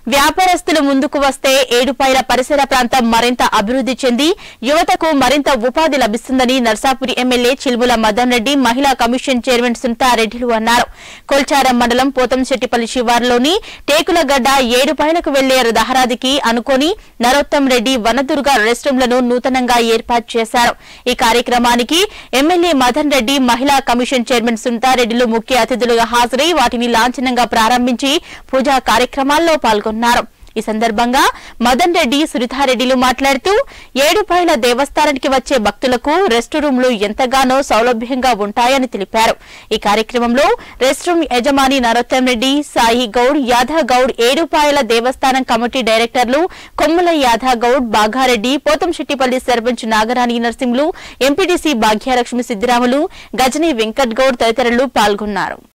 వ్యాపారస్తులు ముందుకు వస్తే ఏడుపాయల పరిసర ప్రాంతం మరింత అభివృద్ది చెంది యువతకు మరింత ఉపాధి లభిస్తుందని నర్సాపురి ఎమ్మెల్యే చిల్ముల మదన్ రెడ్డి మహిళా కమిషన్ చైర్మన్ సుంతారెడ్డిలు అన్నారు కొల్చారం మండలం పోతంశెట్టిపల్లి శివారులోని టేకులగడ్డ ఏడుపాయలకు వెళ్లే రహదారికి అనుకోని నరోత్తం రెడ్డి వనదుర్గ రెస్ట్ రూమ్లను నూతనంగా ఏర్పాటు చేశారు ఈ కార్యక్రమానికి ఎమ్మెల్యే మదన్ రెడ్డి మహిళా కమిషన్ చైర్మన్ సుంతారెడ్డిలు ముఖ్య అతిథులుగా హాజరై వాటిని లాంఛనంగా ప్రారంభించి పూజా కార్యక్రమాల్లో పాల్గొన్నారు ఈ సందర్భంగా మదన్ రెడ్డి సురితారెడ్డిలు మాట్లాడుతూ ఏడుపాయల దేవస్థానానికి వచ్చే భక్తులకు రెస్ట్ రూమ్లు ఎంతగానో సౌలభ్యంగా ఉంటాయని తెలిపారు ఈ కార్యక్రమంలో రెస్ట్ రూమ్ యజమాని నరోత్తం రెడ్డి సాయి గౌడ్ యాదవ్ గౌడ్ ఏడుపాయల దేవస్థానం committee directors Kommula Yadav Goud Bagareddy Pothamshettipalli sarpanch Nagarani Narasimhulu MPTC Bhagyalakshmi Siddiramulu Gajani Venkat Goud తదితరులు పాల్గొన్నారు